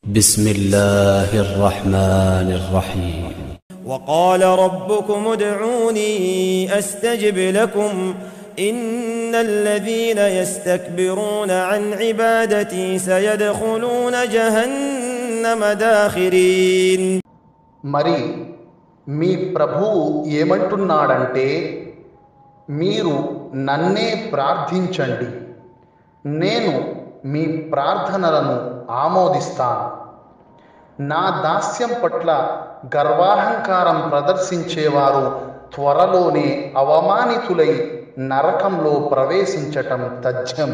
بسم الله الرحمن الرحيم وقال ربكم ادعوني استجب لكم ان الذين يستكبرون عن عبادتي سيدخلون جهنم داخرين మరి మీ ప్రభువు ఏమంటున్నాడంటే మీరు నన్నే ప్రార్థించండి నేను మీ ప్రార్థనలను ఆమోదిస్తాను నా దాస్యం పట్ల గర్వాహంకారం ప్రదర్శించేవారు త్వరలోనే అవమానితులై నరకంలో ప్రవేశించటం తథ్యం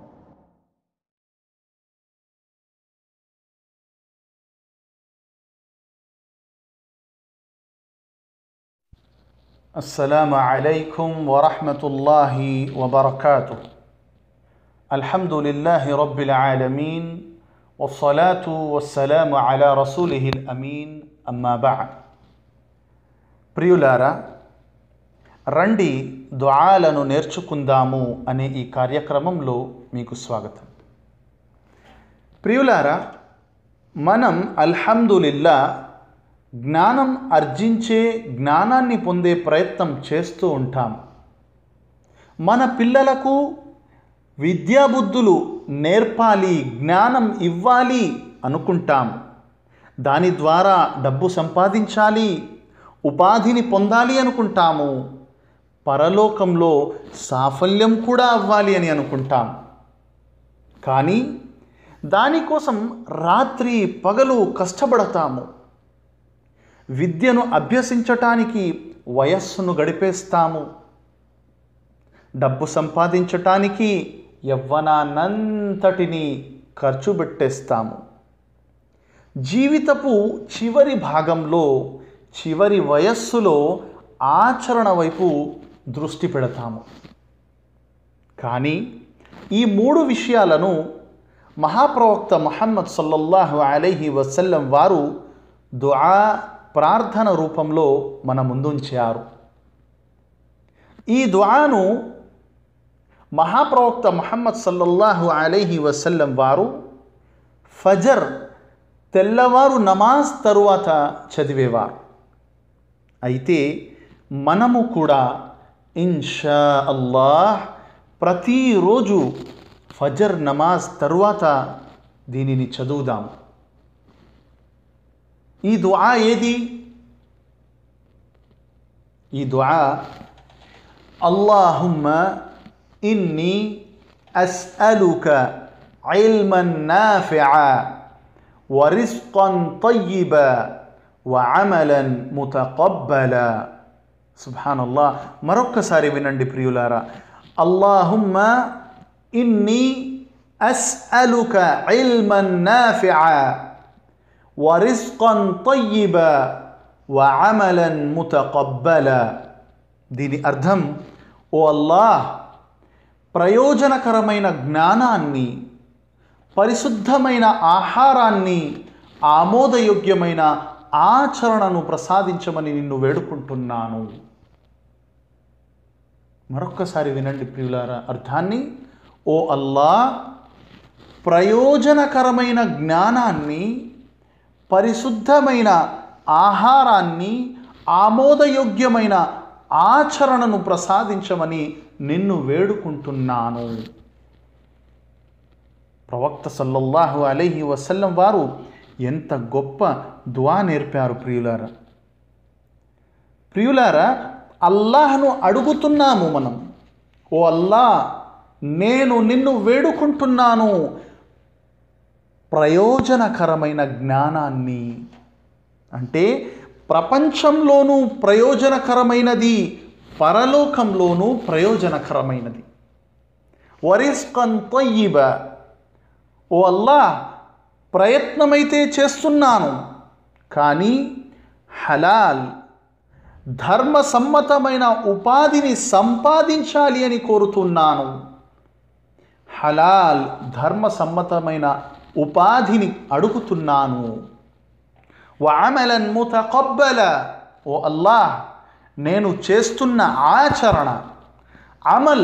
السلام عليكم ورحمة الله وبركاته الحمد لله رب العالمين والصلاة والسلام على رسوله الأمين أما بعد ప్రియులారా రండి దుఆలను నేర్చుకుందాము అనే ఈ కార్యక్రమంలో మీకు స్వాగతం ప్రియులారా మనం అల్హమ్దులిల్లా జ్ఞానం అర్జించే జ్ఞానాన్ని పొందే ప్రయత్నం చేస్తూ ఉంటాం మన పిల్లలకు విద్యాబుద్ధులు నేర్పాలి జ్ఞానం ఇవ్వాలి అనుకుంటాం దాని ద్వారా డబ్బు సంపాదించాలి ఉపాధిని పొందాలి అనుకుంటాము పరలోకంలో సాఫల్యం కూడా అవ్వాలి అని అనుకుంటాం కానీ దానికోసం రాత్రి పగలు కష్టపడతాము విద్యను అభ్యసించటానికి వయస్సును గడిపేస్తాము డబ్బు సంపాదించటానికి యవ్వనాన్నంతటిని ఖర్చు పెట్టేస్తాము జీవితపు చివరి భాగంలో చివరి వయస్సులో ఆచరణ వైపు దృష్టి పెడతాము కానీ ఈ మూడు విషయాలను మహాప్రవక్త ముహమ్మద్ సల్లల్లాహు అలైహి వసల్లం వారు దుఆ ప్రార్థన రూపంలో మన ముందుంచారు ఈ దుఆను మహాప్రవక్త ముహమ్మద్ సల్లల్లాహు అలైహి వసల్లం వారు ఫజర్ తెల్లవారు నమాజ్ తరువాత చదివేవారు అయితే మనము కూడా ఇన్షా అల్లాహ్ ప్రతిరోజు ఫజర్ నమాజ్ తరువాత దీనిని చదువుదాం ఈ దుఆ ఏది ఈ దుఆ అల్లాహుమ్మ ఇన్ని అస్అలుక ఇల్మన్ నాఫి'a ورزقا طيبا وعملا متقبلا సుబ్హాన్ అల్లా మరొక్కసారి వినండి ప్రియులారా అల్లాహుమ్మ ఇన్ని అస్అలుక ఇల్మన్ నాఫి'a వరిస్కన్ తయ్యిబ వఅమలన్ ముతకబ్బల దీని అర్థం ఓ అల్లాహ్ ప్రయోజనకరమైన జ్ఞానాన్ని పరిశుద్ధమైన ఆహారాన్ని ఆమోదయోగ్యమైన ఆచరణను ప్రసాదించమని నిన్ను వేడుకుంటున్నాను మరొక్కసారి వినండి ప్రియులారా అర్థాన్ని ఓ అల్లా ప్రయోజనకరమైన జ్ఞానాన్ని పరిశుద్ధమైన ఆహారాన్ని ఆమోదయోగ్యమైన ఆచరణను ప్రసాదించమని నిన్ను వేడుకుంటున్నాను ప్రవక్త సల్లల్లాహు అలైహి వసల్లం వారు ఎంత గొప్ప దువా నేర్పారు ప్రియులారా ప్రియులారా అల్లాహను అడుగుతున్నాము మనం ఓ అల్లా నేను నిన్ను వేడుకుంటున్నాను ప్రయోజనకరమైన జ్ఞానాన్ని అంటే ప్రపంచంలోనూ ప్రయోజనకరమైనది పరలోకంలోనూ ప్రయోజనకరమైనది వరిస్కన్ తయ్యిబ ఓ అల్లా ప్రయత్నమైతే చేస్తున్నాను కానీ హలాల్ ధర్మసమ్మతమైన ఉపాధిని సంపాదించాలి అని కోరుతున్నాను హలాల్ ధర్మసమ్మతమైన ఉపాధిని అడుగుతున్నాను వామలన్ ముతకబ్బల ఓ అల్లాహ్ నేను చేస్తున్న ఆచరణ అమల్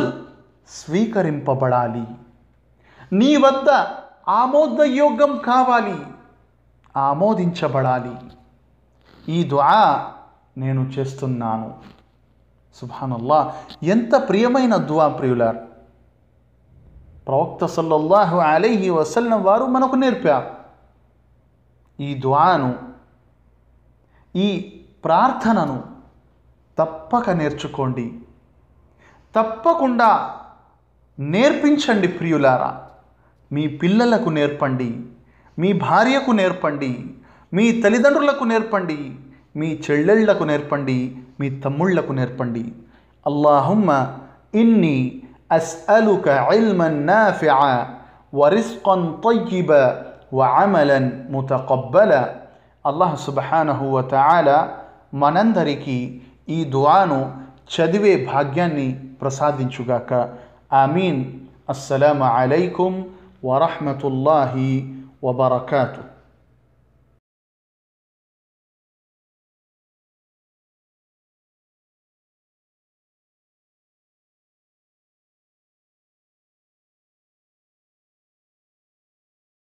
స్వీకరింపబడాలి నీ వద్ద ఆమోదయోగ్యం కావాలి ఆమోదించబడాలి ఈ దుఆ నేను చేస్తున్నాను సుభానల్లా ఎంత ప్రియమైన దువా ప్రియులార్ ప్రవక్త సల్లల్లాహు అలైహి వసల్లం వారు మనకు నేర్పారు ఈ దుఆను ఈ ప్రార్థనను తప్పక నేర్చుకోండి తప్పకుండా నేర్పించండి ప్రియులారా మీ పిల్లలకు నేర్పండి మీ భార్యకు నేర్పండి మీ తల్లిదండ్రులకు నేర్పండి మీ చెల్లెళ్లకు నేర్పండి మీ తమ్ముళ్లకు నేర్పండి అల్లాహుమ్మ ఇన్ని అస్అలుక ఇల్మన్ నాఫిఅ వరిస్కన్ తయ్యిబ వఅమలన్ ముతకబ్బల అల్లాహ్ సుబ్హానహు వ తఆల మనందరికీ ఈ దుఆను చదివే భాగ్యాన్ని ప్రసాదించుగాక ఆమీన్ అస్సలాము అలైకుం వరహమతుల్లాహి వబర్కాతు